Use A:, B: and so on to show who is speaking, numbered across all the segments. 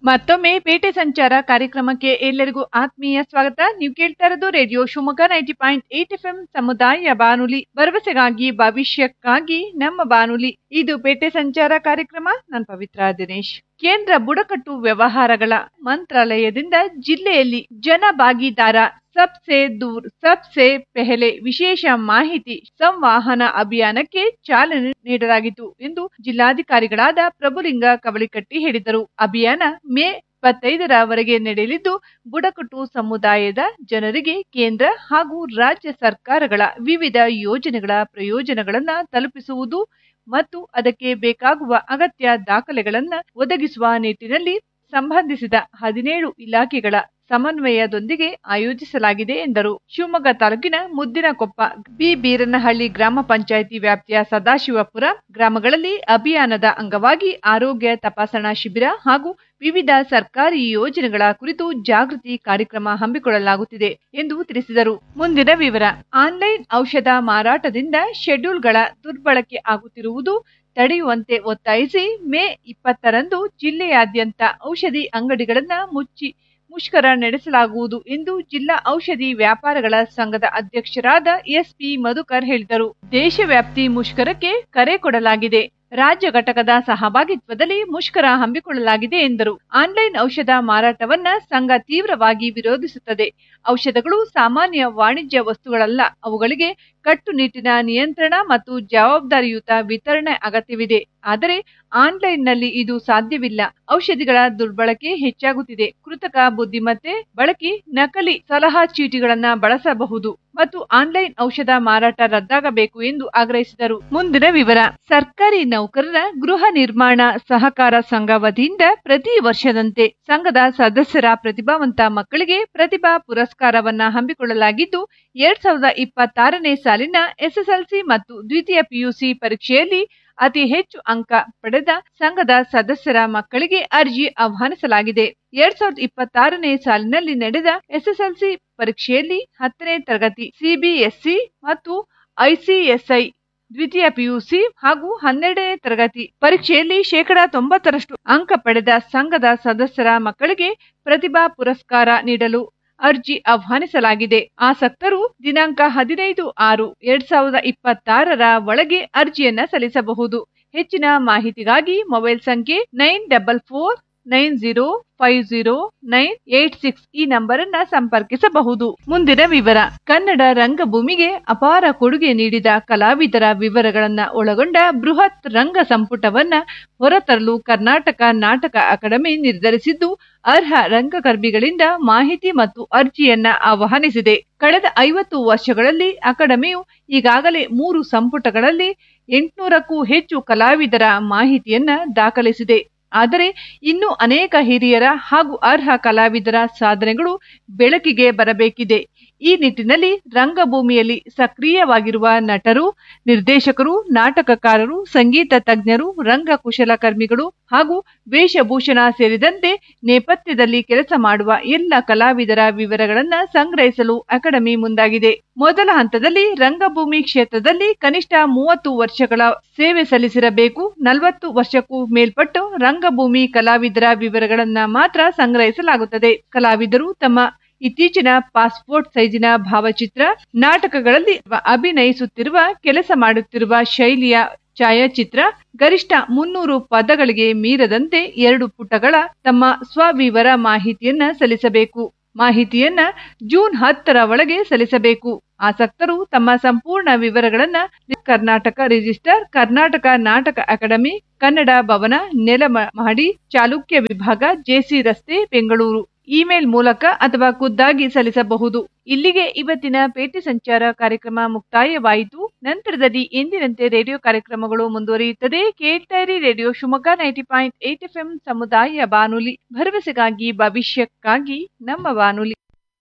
A: ಮತ್ತೊಮ್ಮೆ ಪೇಟೆ ಸಂಚಾರ ಕಾರ್ಯಕ್ರಮಕ್ಕೆ ಎಲ್ಲರಿಗೂ ಆತ್ಮೀಯ ಸ್ವಾಗತ ನೀವು ಕೇಳ್ತಾ ಇರೋದು radio Shivamogga ninety point eight F M ಸಮುದಾಯ ಬಾನುಲಿ ಭರವಸೆಗಾಗಿ ಭವಿಷ್ಯಕ್ಕಾಗಿ ನಮ್ಮ ಬಾನುಲಿ ಇದು ಪೇಟೆ ಸಂಚಾರ ಕಾರ್ಯಕ್ರಮ ನಾನು ಪವಿತ್ರ ದಿನೇಶ್ ಕೇಂದ್ರ ಬುಡಕಟ್ಟು ವ್ಯವಹಾರಗಳ ಮಂತ್ರಾಲಯದಿಂದ ಜಿಲ್ಲೆಯಲ್ಲಿ ಜನ ಭಾಗಿದಾರ ಸಬ್ಸೆ ದೂರ್ ಸಬ್ಸೆ ಪೆಹಲೆ ವಿಶೇಷ ಮಾಹಿತಿ ಸಂವಾಹನ ಅಭಿಯಾನಕ್ಕೆ ಚಾಲನೆ ನೀಡಲಾಗಿತ್ತು ಎಂದು ಜಿಲ್ಲಾಧಿಕಾರಿಗಳಾದ ಪ್ರಭುಲಿಂಗ ಕವಳಿಕಟ್ಟಿ ಹೇಳಿದರು ಅಭಿಯಾನ ಮೇ ಇಪ್ಪತ್ತೈದರವರೆಗೆ ನಡೆಯಲಿದ್ದು ಬುಡಕಟ್ಟು ಸಮುದಾಯದ ಜನರಿಗೆ ಕೇಂದ್ರ ಹಾಗೂ ರಾಜ್ಯ ಸರ್ಕಾರಗಳ ವಿವಿಧ ಯೋಜನೆಗಳ ಪ್ರಯೋಜನಗಳನ್ನು ತಲುಪಿಸುವುದು ಮತ್ತು ಅದಕ್ಕೆ ಬೇಕಾಗುವ ಅಗತ್ಯ ದಾಖಲೆಗಳನ್ನು ಒದಗಿಸುವ ನಿಟ್ಟಿನಲ್ಲಿ ಸಂಬಂಧಿಸಿದ ಹದಿನೇಳು ಇಲಾಖೆಗಳ ಸಮನ್ವಯದೊಂದಿಗೆ ಆಯೋಜಿಸಲಾಗಿದೆ ಎಂದರು ಶಿವಮೊಗ್ಗ ತಾಲೂಕಿನ ಮುದ್ದಿನಕೊಪ್ಪ ಬಿ ಬೀರನಹಳ್ಳಿ ಗ್ರಾಮ ಪಂಚಾಯಿತಿ ವ್ಯಾಪ್ತಿಯ ಸದಾಶಿವಪುರ ಗ್ರಾಮಗಳಲ್ಲಿ ಅಭಿಯಾನದ ಅಂಗವಾಗಿ ಆರೋಗ್ಯ ತಪಾಸಣಾ ಶಿಬಿರ ಹಾಗೂ ವಿವಿಧ ಸರ್ಕಾರಿ ಯೋಜನೆಗಳ ಕುರಿತು ಜಾಗೃತಿ ಕಾರ್ಯಕ್ರಮ ಹಮ್ಮಿಕೊಳ್ಳಲಾಗುತ್ತಿದೆ ಎಂದು ತಿಳಿಸಿದರು ಮುಂದಿನ ವಿವರ ಆನ್ಲೈನ್ ಔಷಧ ಮಾರಾಟದಿಂದ ಶೆಡ್ಯೂಲ್ಗಳ ದುರ್ಬಳಕೆ ಆಗುತ್ತಿರುವುದು ತಡೆಯುವಂತೆ ಒತ್ತಾಯಿಸಿ ಮೇ ಇಪ್ಪತ್ತರಂದು ಜಿಲ್ಲೆಯಾದ್ಯಂತ ಔಷಧಿ ಅಂಗಡಿಗಳನ್ನ ಮುಚ್ಚಿ ಮುಷ್ಕರ ನಡೆಸಲಾಗುವುದು ಎಂದು ಜಿಲ್ಲಾ ಔಷಧಿ ವ್ಯಾಪಾರಗಳ ಸಂಘದ ಅಧ್ಯಕ್ಷರಾದ ಎಸ್ಪಿ ಮಧುಕರ್ ಹೇಳಿದರು ದೇಶವ್ಯಾಪ್ತಿ ಮುಷ್ಕರಕ್ಕೆ ಕರೆ ಕೊಡಲಾಗಿದೆ ರಾಜ್ಯ ಘಟಕದ ಸಹಭಾಗಿತ್ವದಲ್ಲಿ ಮುಷ್ಕರ ಹಮ್ಮಿಕೊಳ್ಳಲಾಗಿದೆ ಎಂದರು ಆನ್ಲೈನ್ ಔಷಧ ಮಾರಾಟವನ್ನ ಸಂಘ ತೀವ್ರವಾಗಿ ವಿರೋಧಿಸುತ್ತದೆ ಔಷಧಗಳು ಸಾಮಾನ್ಯ ವಾಣಿಜ್ಯ ವಸ್ತುಗಳಲ್ಲ ಅವುಗಳಿಗೆ ಕಟ್ಟುನಿಟ್ಟಿನ ನಿಯಂತ್ರಣ ಮತ್ತು ಜವಾಬ್ದಾರಿಯುತ ವಿತರಣೆ ಅಗತ್ಯವಿದೆ ಆದರೆ ಆನ್ಲೈನ್ನಲ್ಲಿ ಇದು ಸಾಧ್ಯವಿಲ್ಲ ಔಷಧಿಗಳ ದುರ್ಬಳಕೆ ಹೆಚ್ಚಾಗುತ್ತಿದೆ ಕೃತಕ ಬುದ್ಧಿಮತ್ತೆ ಬಳಕೆ ನಕಲಿ ಸಲಹಾ ಚೀಟಿಗಳನ್ನ ಬಳಸಬಹುದು ಮತ್ತು ಆನ್ಲೈನ್ ಔಷಧ ಮಾರಾಟ ರದ್ದಾಗಬೇಕು ಎಂದು ಆಗ್ರಹಿಸಿದರು ಮುಂದಿನ ವಿವರ ಸರ್ಕಾರಿ ನೌಕರರ ಗೃಹ ನಿರ್ಮಾಣ ಸಹಕಾರ ಸಂಘ ವತಿಯಿಂದ ಪ್ರತಿ ವರ್ಷದಂತೆ ಸಂಘದ ಸದಸ್ಯರ ಪ್ರತಿಭಾವಂತ ಮಕ್ಕಳಿಗೆ ಪ್ರತಿಭಾ ಪುರಸ್ಕಾರವನ್ನ ಹಮ್ಮಿಕೊಳ್ಳಲಾಗಿದ್ದು ಎರಡ್ ಸಾವಿರದ ಇಪ್ಪತ್ತಾರನೇ ಸಾಲಿನ ಎಸ್ಎಸ್ಎಲ್ಸಿ ಮತ್ತು ದ್ವಿತೀಯ ಪಿಯುಸಿ ಪರೀಕ್ಷೆಯಲ್ಲಿ ಅತಿ ಹೆಚ್ಚು ಅಂಕ ಪಡೆದ ಸಂಘದ ಸದಸ್ಯರ ಮಕ್ಕಳಿಗೆ ಅರ್ಜಿ ಆಹ್ವಾನಿಸಲಾಗಿದೆ ಎರಡ್ ಸಾವಿರದ ಇಪ್ಪತ್ತಾರನೇ ಸಾಲಿನಲ್ಲಿ ನಡೆದ ಎಸ್ಎಸ್ಎಲ್ಸಿ ಪರೀಕ್ಷೆಯಲ್ಲಿ ಹತ್ತನೇ ತರಗತಿ ಸಿಬಿಎಸ್ಇ ಮತ್ತು ಐಸಿಎಸ್ಐ ದ್ವಿತೀಯ ಪಿಯುಸಿ ಹಾಗೂ ಹನ್ನೆರಡನೇ ತರಗತಿ ಪರೀಕ್ಷೆಯಲ್ಲಿ ಶೇಕಡಾ ತೊಂಬತ್ತರಷ್ಟು ಅಂಕ ಪಡೆದ ಸಂಘದ ಸದಸ್ಯರ ಮಕ್ಕಳಿಗೆ ಪ್ರತಿಭಾ ಪುರಸ್ಕಾರ ನೀಡಲು ಅರ್ಜಿ ಆಹ್ವಾನಿಸಲಾಗಿದೆ ಆಸಕ್ತರು ದಿನಾಂಕ ಹದಿನೈದು ಆರು ಎರಡ್ ಸಾವಿರದ ಇಪ್ಪತ್ತಾರರ ಒಳಗೆ ಅರ್ಜಿಯನ್ನ ಸಲ್ಲಿಸಬಹುದು ಹೆಚ್ಚಿನ ಮಾಹಿತಿಗಾಗಿ ಮೊಬೈಲ್ ಸಂಖ್ಯೆ nine double four nine zero five zero nine eight six ಈ ನಂಬರ್ ಅನ್ನ ಸಂಪರ್ಕಿಸಬಹುದು ಮುಂದಿನ ವಿವರ ಕನ್ನಡ ರಂಗಭೂಮಿಗೆ ಅಪಾರ ಕೊಡುಗೆ ನೀಡಿದ ಕಲಾವಿದರ ವಿವರಗಳನ್ನ ಒಳಗೊಂಡ ಬೃಹತ್ ರಂಗ ಸಂಪುಟವನ್ನ ಹೊರತರಲು ಕರ್ನಾಟಕ ನಾಟಕ ಅಕಾಡೆಮಿ ನಿರ್ಧರಿಸಿದ್ದು ಅರ್ಹ ರಂಗಕರ್ಮಿಗಳಿಂದ ಮಾಹಿತಿ ಮತ್ತು ಅರ್ಜಿಯನ್ನ ಆಹ್ವಾನಿಸಿದೆ ಕಳೆದ ಐವತ್ತು ವರ್ಷಗಳಲ್ಲಿ ಅಕಾಡೆಮಿಯು ಈಗಾಗಲೇ ಮೂರು ಸಂಪುಟಗಳಲ್ಲಿ ಎಂಟುನೂರಕ್ಕೂ ಹೆಚ್ಚು ಕಲಾವಿದರ ಮಾಹಿತಿಯನ್ನ ದಾಖಲಿಸಿದೆ ಆದರೆ ಇನ್ನೂ ಅನೇಕ ಹಿರಿಯರ ಹಾಗೂ ಅರ್ಹ ಕಲಾವಿದರ ಸಾಧನೆಗಳು ಬೆಳಕಿಗೆ ಬರಬೇಕಿದೆ ಈ ನಿಟ್ಟಿನಲ್ಲಿ ರಂಗಭೂಮಿಯಲ್ಲಿ ಸಕ್ರಿಯವಾಗಿರುವ ನಟರು ನಿರ್ದೇಶಕರು ನಾಟಕಕಾರರು ಸಂಗೀತ ತಜ್ಞರು ರಂಗ ಕುಶಲಕರ್ಮಿಗಳು ಹಾಗೂ ವೇಷಭೂಷಣ ಸೇರಿದಂತೆ ನೇಪಥ್ಯದಲ್ಲಿ ಕೆಲಸ ಮಾಡುವ ಎಲ್ಲ ಕಲಾವಿದರ ವಿವರಗಳನ್ನ ಸಂಗ್ರಹಿಸಲು ಅಕಾಡೆಮಿ ಮುಂದಾಗಿದೆ ಮೊದಲ ಹಂತದಲ್ಲಿ ರಂಗಭೂಮಿ ಕ್ಷೇತ್ರದಲ್ಲಿ ಕನಿಷ್ಠ ಮೂವತ್ತು ವರ್ಷಗಳ ಸೇವೆ ಸಲ್ಲಿಸಿರಬೇಕು ನಲವತ್ತು ವರ್ಷಕ್ಕೂ ಮೇಲ್ಪಟ್ಟು ರಂಗಭೂಮಿ ಕಲಾವಿದರ ವಿವರಗಳನ್ನ ಮಾತ್ರ ಸಂಗ್ರಹಿಸಲಾಗುತ್ತದೆ ಕಲಾವಿದರು ತಮ್ಮ ಇತ್ತೀಚಿನ ಪಾಸ್ಪೋರ್ಟ್ ಸೈಜಿನ ಭಾವಚಿತ್ರ ನಾಟಕಗಳಲ್ಲಿ ಅಭಿನಯಿಸುತ್ತಿರುವ ಕೆಲಸ ಮಾಡುತ್ತಿರುವ ಶೈಲಿಯ ಛಾಯಾಚಿತ್ರ ಗರಿಷ್ಠ ಮುನ್ನೂರು ಪದಗಳಿಗೆ ಮೀರದಂತೆ ಎರಡು ಪುಟಗಳ ತಮ್ಮ ಸ್ವವಿವರ ಮಾಹಿತಿಯನ್ನ ಸಲ್ಲಿಸಬೇಕು ಮಾಹಿತಿಯನ್ನ ಜೂನ್ ಹತ್ತರ ಒಳಗೆ ಸಲ್ಲಿಸಬೇಕು ಆಸಕ್ತರು ತಮ್ಮ ಸಂಪೂರ್ಣ ವಿವರಗಳನ್ನ ಕರ್ನಾಟಕ ರಿಜಿಸ್ಟರ್ ಕರ್ನಾಟಕ ನಾಟಕ ಅಕಾಡೆಮಿ ಕನ್ನಡ ಭವನ ನೆಲಮಹಡಿ ಚಾಲುಕ್ಯ ವಿಭಾಗ ಜೆಸಿ ರಸ್ತೆ ಬೆಂಗಳೂರು ಇಮೇಲ್ ಮೂಲಕ ಅಥವಾ ಖುದ್ದಾಗಿ ಸಲ್ಲಿಸಬಹುದು ಇಲ್ಲಿಗೆ ಇವತ್ತಿನ ಪೇಟೆ ಸಂಚಾರ ಕಾರ್ಯಕ್ರಮ ಮುಕ್ತಾಯವಾಯಿತು ನಂತರದಲ್ಲಿ ಎಂದಿನಂತೆ ರೇಡಿಯೋ ಕಾರ್ಯಕ್ರಮಗಳು ಮುಂದುವರಿಯುತ್ತದೆ ಕೇಳ್ತಾರಿ radio Shivamogga ninety point eight F ಸಮುದಾಯ ಬಾನುಲಿ ಭರವಸೆಗಾಗಿ ಭವಿಷ್ಯಕ್ಕಾಗಿ ನಮ್ಮ ಬಾನುಲಿ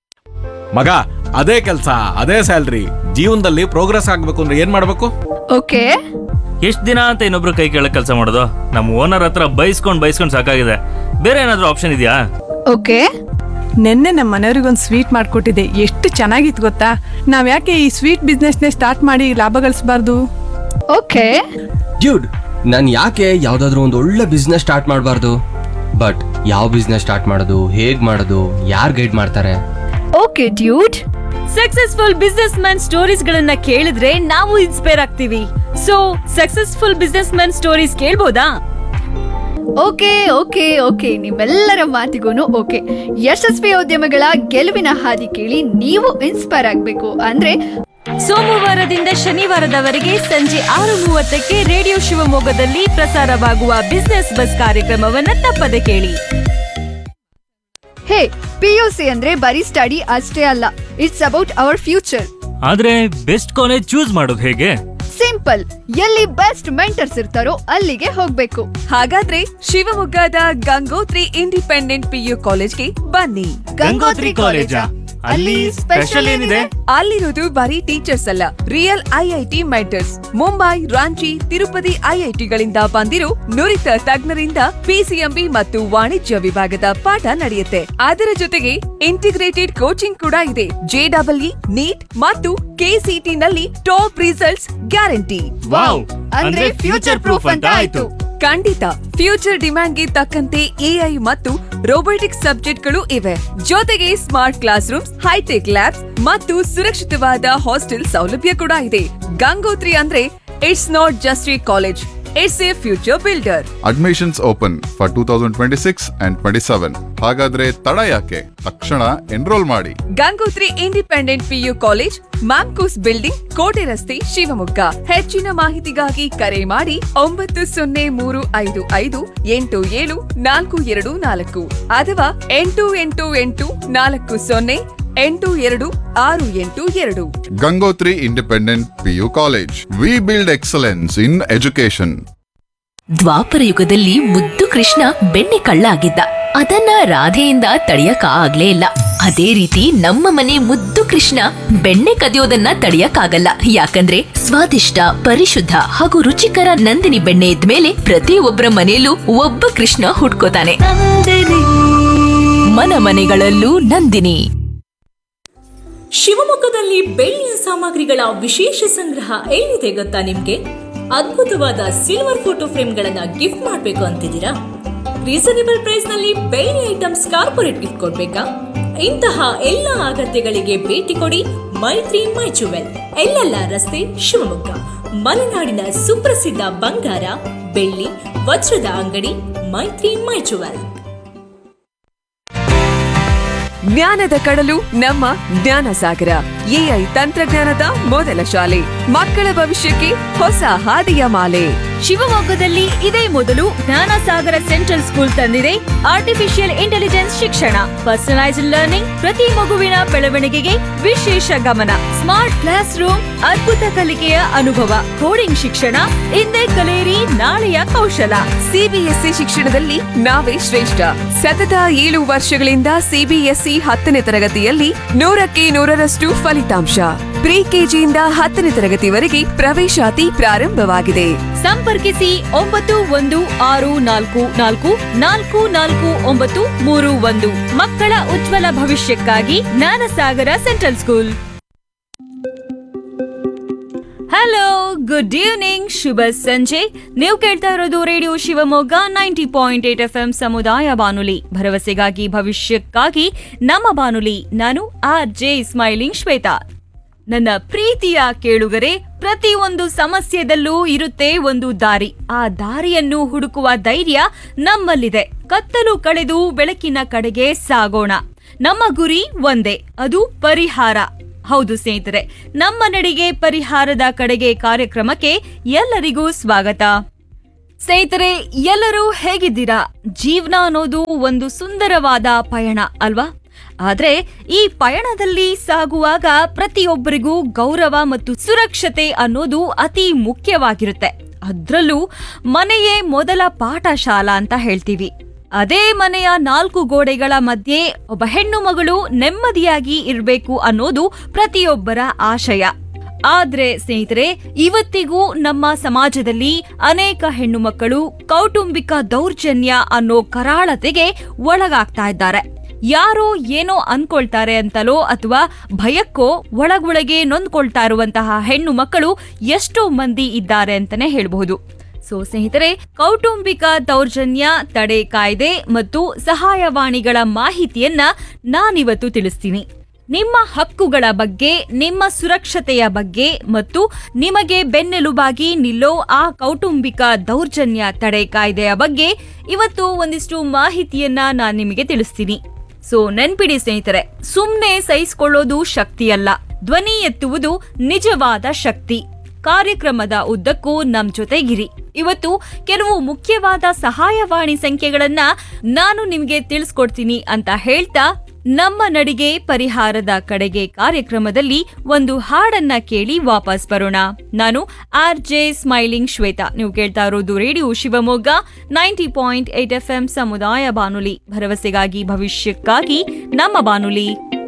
B: ಮಗ ಅದೇ ಕೆಲಸ ಅದೇ ಸ್ಯಾಲ್ರಿ ಜೀವನದಲ್ಲಿ ಪ್ರೋಗ್ರೆಸ್ ಆಗ್ಬೇಕು ಅಂದ್ರೆ ಏನ್ ಮಾಡ್ಬೇಕು
C: ಓಕೆ
D: ಎಷ್ಟು ದಿನ ಅಂತ ಇನ್ನೊಬ್ರು ಕೈ ಕೆಳಗೆ ಕೆಲಸ ಮಾಡೋದು ನಮ್ಮ ಓನರ್ ಹತ್ರ ಬೈಸ್ಕೊಂಡು ಬೈಸ್ಕೊಂಡು ಸಾಕಾಗಿದೆ ಬೇರೆ ಏನಾದರೂ ಆಪ್ಷನ್ ಇದೆಯಾ
C: ಓಕೆ
E: ನಿನ್ನೆ ನಮ್ಮ ಮನೆಯವ್ರಿಗೊಂದು ಸ್ವೀಟ್ ಮಾಡಿಕೊಟ್ಟಿದ್ದೆ ಎಷ್ಟು ಚೆನ್ನಾಗಿತ್ತು ಗೊತ್ತಾ ನಾವು ಯಾಕೆ ಈ ಸ್ವೀಟ್ ಬಿಸ್ನೆಸ್ನೇ ಸ್ಟಾರ್ಟ್ ಮಾಡಿ ಲಾಭ ಗಳಿಸಬಾರ್ದು
C: ಓಕೆ
F: ಡ್ಯೂಡ್ ನಾನು ಯಾಕೆ ಯಾವ್ದಾದ್ರು ಒಂದು ಒಳ್ಳೆ ಬಿಸ್ನೆಸ್ ಸ್ಟಾರ್ಟ್ ಮಾಡಬಾರ್ದು
C: ಬಟ್ ಯಾವ ಬಿಸ್ನೆಸ್ ಸ್ಟಾರ್ಟ್ ಮಾಡೋದು ಹೇಗ್ ಮಾಡೋದು ಯಾರು ಗೈಡ್ ಮಾಡ್ತಾರೆ
F: okay dude successful businessman stories ಗಳನ್ನ ಕೇಳಿದ್ರೆ ನಾವು ಇನ್ಸ್ಪೈರ್ ಆಗ್ತೀವಿ so successful businessman stories ಕೇಳ್ಬೋದಾ
G: ಓಕೆ ಓಕೆ ಓಕೆ ನಿಮ್ಮೆಲ್ಲರ ಮಾತಿಗೂ ಓಕೆ ಯಶಸ್ವಿ ಉದ್ಯಮಗಳ ಗೆಲುವಿನ ಹಾದಿ ಕೇಳಿ ನೀವು ಇನ್ಸ್ಪೈರ್ ಆಗಬೇಕು ಅಂದ್ರೆ
F: ಸೋಮವಾರದಿಂದ ಶನಿವಾರದವರೆಗೆ ಸಂಜೆ ಆರು ಮೂವತ್ತಕ್ಕೆ ರೇಡಿಯೋ ಶಿವಮೊಗ್ಗದಲ್ಲಿ ಪ್ರಸಾರವಾಗುವ ಬಿಸ್ನೆಸ್ ಬಸ್ ಕಾರ್ಯಕ್ರಮವನ್ನ ತಪ್ಪದೆ ಕೇಳಿ
G: ಹೇ ಪಿ ಯು ಸಿ ಅಂದ್ರೆ ಬರೀ ಸ್ಟಡಿ ಅಷ್ಟೇ ಅಲ್ಲ ಇಟ್ಸ್ ಅಬೌಟ್ ಅವರ್ ಫ್ಯೂಚರ್
D: ಆದ್ರೆ ಬೆಸ್ಟ್ ಕಾಲೇಜ್ ಚೂಸ್ ಮಾಡೋದು ಹೇಗೆ
G: ಸಿಂಪಲ್ ಎಲ್ಲಿ ಬೆಸ್ಟ್ ಮೆಂಟರ್ಸ್ ಇರ್ತಾರೋ ಅಲ್ಲಿಗೆ ಹೋಗ್ಬೇಕು
E: ಹಾಗಾದ್ರೆ ಶಿವಮೊಗ್ಗದ ಗಂಗೋತ್ರಿ ಇಂಡಿಪೆಂಡೆಂಟ್ ಪಿಯು ಕಾಲೇಜ್ಗೆ ಬನ್ನಿ
D: ಗಂಗೋತ್ರಿ ಕಾಲೇಜಾ? ಅಲ್ಲಿ ಸ್ಪೆಷಲ್ ಏನಿದೆ?
E: ಅಲ್ಲಿರೋದು ಬರೀ ಟೀಚರ್ಸ್ ಅಲ್ಲ real IIT mentors Mumbai Ranchi Tirupati ಐಐಟಿಗಳಿಂದ ಬಂದಿರೋ ನುರಿತ ತಜ್ಞರಿಂದ ಪಿಸಿಎಂಬಿ ಮತ್ತು ವಾಣಿಜ್ಯ ವಿಭಾಗದ ಪಾಠ ನಡೆಯುತ್ತೆ ಅದರ ಜೊತೆಗೆ ಇಂಟಿಗ್ರೇಟೆಡ್ ಕೋಚಿಂಗ್ ಕೂಡ ಇದೆ ಜೆಡಬ್ಲ್ಇ ನೀಟ್ ಮತ್ತು ಕೆಸಿಟಿ ನಲ್ಲಿ ಟಾಪ್ ರಿಸಲ್ಟ್ಸ್ ಗ್ಯಾರಂಟಿ
D: ವಾವ್
G: ಅಂದ್ರೆ ಫ್ಯೂಚರ್ ಪ್ರೂಫ್ ಅಂತ ಆಯ್ತು
E: ಖಂಡಿತ ಫ್ಯೂಚರ್ ಡಿಮ್ಯಾಂಡ್ಗೆ ತಕ್ಕಂತೆ ಎಐ ಮತ್ತು ರೋಬೋಟಿಕ್ಸ್ ಸಬ್ಜೆಕ್ಟ್ಗಳು ಇವೆ ಜೊತೆಗೆ smart classrooms hitech labs ಮತ್ತು ಸುರಕ್ಷಿತವಾದ ಹಾಸ್ಟೆಲ್ ಸೌಲಭ್ಯ ಕೂಡ ಇದೆ ಗಂಗೋತ್ರಿ ಅಂದ್ರೆ it's not just a college it's a future builder
H: admissions open for two thousand twenty six and twenty seven ಹಾಗಾದ್ರೆ ತಡ ಯಾಕೆ ತಕ್ಷಣ ಎನ್ರೋಲ್ ಮಾಡಿ
E: Gangotri independent PU college MAMCOS building ಕೋಟೆ ರಸ್ತೆ ಶಿವಮೊಗ್ಗ ಹೆಚ್ಚಿನ ಮಾಹಿತಿಗಾಗಿ ಕರೆ ಮಾಡಿ ಒಂಬತ್ತು ಸೊನ್ನೆ ಮೂರು ಐದು ಐದು ಎಂಟು ಏಳು ನಾಲ್ಕು ಎರಡು ನಾಲ್ಕು ಅಥವಾ ಎಂಟು ಎಂಟು ಎಂಟು ನಾಲ್ಕು ಸೊನ್ನೆ ಎಂಟು ಎರಡು ಆರು ಎಂಟು ಎರಡು
H: Gangotri independent PU college we build excellence in education
I: ದ್ವಾಪರ ಯುಗದಲ್ಲಿ ಮುದ್ದು ಕೃಷ್ಣ ಬೆಣ್ಣೆ ಕಳ್ಳ ಆಗಿದ್ದ ಅದನ್ನ ರಾಧೆಯಿಂದ ತಡೆಯಕ ಆಗ್ಲೇ ಇಲ್ಲ ಅದೇ ರೀತಿ ನಮ್ಮ ಮನೆ ಮುದ್ದು ಕೃಷ್ಣ ಬೆಣ್ಣೆ ಕದಿಯೋದನ್ನ ತಡೆಯಕ್ಕಾಗಲ್ಲ ಯಾಕಂದ್ರೆ ಸ್ವಾದಿಷ್ಟ ಪರಿಶುದ್ಧ ಹಾಗೂ ರುಚಿಕರ ನಂದಿನಿ ಬೆಣ್ಣೆ ಇದ್ಮೇಲೆ ಪ್ರತಿಯೊಬ್ಬರ ಮನೆಯಲ್ಲೂ ಒಬ್ಬ ಕೃಷ್ಣ ಹುಟ್ಕೋತಾನೆ ಮನ ಮನೆಗಳಲ್ಲೂ ನಂದಿನಿ
J: ಶಿವಮೊಗ್ಗದಲ್ಲಿ ಬೆಳ್ಳಿಯ ಸಾಮಗ್ರಿಗಳ ವಿಶೇಷ ಸಂಗ್ರಹ ಎಲ್ಲಿದೆ ಗೊತ್ತಾ ನಿಮ್ಗೆ ಅದ್ಭುತವಾದ ಸಿಲ್ವರ್ ಫೋಟೋ ಫ್ರೇಮ್ಗಳನ್ನ ಗಿಫ್ಟ್ ಮಾಡಬೇಕು ಅಂತಿದ್ದೀರಾ ರೀಸನೇಬಲ್ ಪ್ರೈಸ್ ನಲ್ಲಿ ಬೆಳ್ಳಿ ಐಟಮ್ಸ್ ಕಾರ್ಪೊರೇಟ್ ಗಿಫ್ಟ್ ಕೊಡ್ಬೇಕಾ ಇಂತಹ ಎಲ್ಲ ಅಗತ್ಯಗಳಿಗೆ ಭೇಟಿ ಕೊಡಿ ಮೈತ್ರಿ ಮೈ ಜುವೆಲ್ ಎಲ್ಲೆಲ್ಲ ರಸ್ತೆ ಶಿವಮೊಗ್ಗ ಮಲೆನಾಡಿನ ಸುಪ್ರಸಿದ್ಧ ಬಂಗಾರ ಬೆಳ್ಳಿ ವಜ್ರದ ಅಂಗಡಿ ಮೈತ್ರಿ ಮೈ ಜುವೆಲ್
E: ಜ್ಞಾನದ ಕಡಲು ನಮ್ಮ ಜ್ಞಾನ ಸಾಗರ ಎಐ ತಂತ್ರಜ್ಞಾನದ ಮೊದಲ ಶಾಲೆ ಮಕ್ಕಳ ಭವಿಷ್ಯಕ್ಕೆ ಹೊಸ ಹಾದಿಯ ಮಾಲೆ
F: ಶಿವಮೊಗ್ಗದಲ್ಲಿ ಇದೇ ಮೊದಲು ಜ್ಞಾನಸಾಗರ ಸೆಂಟ್ರಲ್ ಸ್ಕೂಲ್ ತಂದಿದೆ ಆರ್ಟಿಫಿಷಿಯಲ್ ಇಂಟೆಲಿಜೆನ್ಸ್ ಶಿಕ್ಷಣ ಪರ್ಸನಲೈಸ್ಡ್ ಲರ್ನಿಂಗ್ ಪ್ರತಿ ಮಗುವಿನ ಬೆಳವಣಿಗೆಗೆ ವಿಶೇಷ ಗಮನ ಸ್ಮಾರ್ಟ್ ಕ್ಲಾಸ್ ರೂಮ್ ಅದ್ಭುತ ಕಲಿಕೆಯ ಅನುಭವ ಕೋಡಿಂಗ್ ಶಿಕ್ಷಣ ಇಂದೇ ಕಲಿಯಿರಿ ನಾಳೆಯ ಕೌಶಲ
E: ಸಿಬಿಎಸ್ಇ ಶಿಕ್ಷಣದಲ್ಲಿ ನಾವೇ ಶ್ರೇಷ್ಠ ಸತತ ಏಳು ವರ್ಷಗಳಿಂದ ಸಿಬಿಎಸ್ಇ ಹತ್ತನೇ ತರಗತಿಯಲ್ಲಿ ನೂರಕ್ಕೆ ನೂರರಷ್ಟು ಫಲಿತಾಂಶ ಪ್ರಿ ಕೆಜಿಯಿಂದ ಹತ್ತನೇ ತರಗತಿವರೆಗೆ ಪ್ರವೇಶಾತಿ ಪ್ರಾರಂಭವಾಗಿದೆ
F: ಸಂಪರ್ಕಿಸಿ ಒಂಬತ್ತು ಒಂದು ಆರು ನಾಲ್ಕು ನಾಲ್ಕು ನಾಲ್ಕು ನಾಲ್ಕು ಒಂಬತ್ತು ಮೂರು ಒಂದು ಮಕ್ಕಳ ಉಜ್ವಲ ಭವಿಷ್ಯಕ್ಕಾಗಿ Jnanasagara central school hello good evening ಶುಭ ಸಂಜೆ ನೀವು ಕೇಳ್ತಾ ಇರೋದು radio Shivamogga ninety point eight F M ಸಮುದಾಯ ಬಾನುಲಿ ಭರವಸೆಗಾಗಿ ಭವಿಷ್ಯಕ್ಕಾಗಿ ನಮ್ಮ ಬಾನುಲಿ ನಾನು ಆರ್ ಜೆ ಸ್ಮೈಲಿಂಗ್ ಶ್ವೇತಾ ನನ್ನ ಪ್ರೀತಿಯ ಕೇಳುಗರೆ ಪ್ರತಿಯೊಂದು ಸಮಸ್ಯೆದಲ್ಲೂ ಇರುತ್ತೆ ಒಂದು ದಾರಿ ಆ ದಾರಿಯನ್ನು ಹುಡುಕುವ ಧೈರ್ಯ ನಮ್ಮಲ್ಲಿದೆ ಕತ್ತಲು ಕಳೆದು ಬೆಳಕಿನ ಕಡೆಗೆ ಸಾಗೋಣ ನಮ್ಮ ಗುರಿ ಒಂದೇ ಅದು ಪರಿಹಾರ ಹೌದು ಸ್ನೇಹಿತರೆ ನಮ್ಮ ನಡಿಗೆ ಪರಿಹಾರದ ಕಡೆಗೆ ಕಾರ್ಯಕ್ರಮಕ್ಕೆ ಎಲ್ಲರಿಗೂ ಸ್ವಾಗತ ಸ್ನೇಹಿತರೆ ಎಲ್ಲರೂ ಹೇಗಿದ್ದೀರಾ ಜೀವನ ಅನ್ನೋದು ಒಂದು ಸುಂದರವಾದ ಪಯಣ ಅಲ್ವಾ ಆದ್ರೆ ಈ ಪಯಣದಲ್ಲಿ ಸಾಗುವಾಗ ಪ್ರತಿಯೊಬ್ಬರಿಗೂ ಗೌರವ ಮತ್ತು ಸುರಕ್ಷತೆ ಅನ್ನೋದು ಅತಿ ಮುಖ್ಯವಾಗಿರುತ್ತೆ ಅದ್ರಲ್ಲೂ ಮನೆಯೇ ಮೊದಲ ಪಾಠಶಾಲಾ ಅಂತ ಹೇಳ್ತೀವಿ ಅದೇ ಮನೆಯ ನಾಲ್ಕು ಗೋಡೆಗಳ ಮಧ್ಯೆ ಒಬ್ಬ ಹೆಣ್ಣು ಮಗಳು ನೆಮ್ಮದಿಯಾಗಿ ಇರಬೇಕು ಅನ್ನೋದು ಪ್ರತಿಯೊಬ್ಬರ ಆಶಯ ಆದ್ರೆ ಸ್ನೇಹಿತರೆ ಇವತ್ತಿಗೂ ನಮ್ಮ ಸಮಾಜದಲ್ಲಿ ಅನೇಕ ಹೆಣ್ಣು ಮಕ್ಕಳು ಕೌಟುಂಬಿಕ ದೌರ್ಜನ್ಯ ಅನ್ನೋ ಕರಾಳತೆಗೆ ಒಳಗಾಗ್ತಾ ಇದ್ದಾರೆ ಯಾರೋ ಏನೋ ಅನ್ಕೊಳ್ತಾರೆ ಅಂತಲೋ ಅಥವಾ ಭಯಕ್ಕೋ ಒಳಗೊಳಗೆ ನೊಂದ್ಕೊಳ್ತಾ ಇರುವಂತಹ ಹೆಣ್ಣು ಮಕ್ಕಳು ಎಷ್ಟೋ ಮಂದಿ ಇದ್ದಾರೆ ಅಂತಾನೆ ಹೇಳ್ಬಹುದು ಸೊ ಸ್ನೇಹಿತರೆ ಕೌಟುಂಬಿಕ ದೌರ್ಜನ್ಯ ತಡೆ ಕಾಯ್ದೆ ಮತ್ತು ಸಹಾಯವಾಣಿಗಳ ಮಾಹಿತಿಯನ್ನ ನಾನಿವತ್ತು ತಿಳಿಸ್ತೀನಿ ನಿಮ್ಮ ಹಕ್ಕುಗಳ ಬಗ್ಗೆ ನಿಮ್ಮ ಸುರಕ್ಷತೆಯ ಬಗ್ಗೆ ಮತ್ತು ನಿಮಗೆ ಬೆನ್ನೆಲುಬಾಗಿ ನಿಲ್ಲೋ ಆ ಕೌಟುಂಬಿಕ ದೌರ್ಜನ್ಯ ತಡೆ ಕಾಯ್ದೆಯ ಬಗ್ಗೆ ಇವತ್ತು ಒಂದಿಷ್ಟು ಮಾಹಿತಿಯನ್ನ ನಾನು ನಿಮಗೆ ತಿಳಿಸ್ತೀನಿ ಸೊ ನೆನ್ಪಿಡಿ ಸ್ನೇಹಿತರೆ ಸುಮ್ನೆ ಸಹಿಸಿಕೊಳ್ಳೋದು ಶಕ್ತಿಯಲ್ಲ ಧ್ವನಿ ಎತ್ತುವುದು ನಿಜವಾದ ಶಕ್ತಿ ಕಾರ್ಯಕ್ರಮದ ಉದ್ದಕ್ಕೂ ನಮ್ ಜೊತೆಗಿರಿ ಇವತ್ತು ಕೆಲವು ಮುಖ್ಯವಾದ ಸಹಾಯವಾಣಿ ಸಂಖ್ಯೆಗಳನ್ನ ನಾನು ನಿಮ್ಗೆ ತಿಳಿಸ್ಕೊಡ್ತೀನಿ ಅಂತ ಹೇಳ್ತಾ ನಮ್ಮ ನಡಿಗೆ ಪರಿಹಾರದ ಕಡೆಗೆ ಕಾರ್ಯಕ್ರಮದಲ್ಲಿ ಒಂದು ಹಾಡನ್ನ ಕೇಳಿ ವಾಪಸ್ ಬರೋಣ ನಾನು ಆರ್ ಜೆ ಸ್ಮೈಲಿಂಗ್ ಶ್ವೇತಾ ನೀವು ಕೇಳ್ತಾ ಇರೋದು radio Shivamogga ninety point eight F M ಸಮುದಾಯ ಬಾನುಲಿ ಭರವಸೆಗಾಗಿ ಭವಿಷ್ಯಕ್ಕಾಗಿ ನಮ್ಮ ಬಾನುಲಿ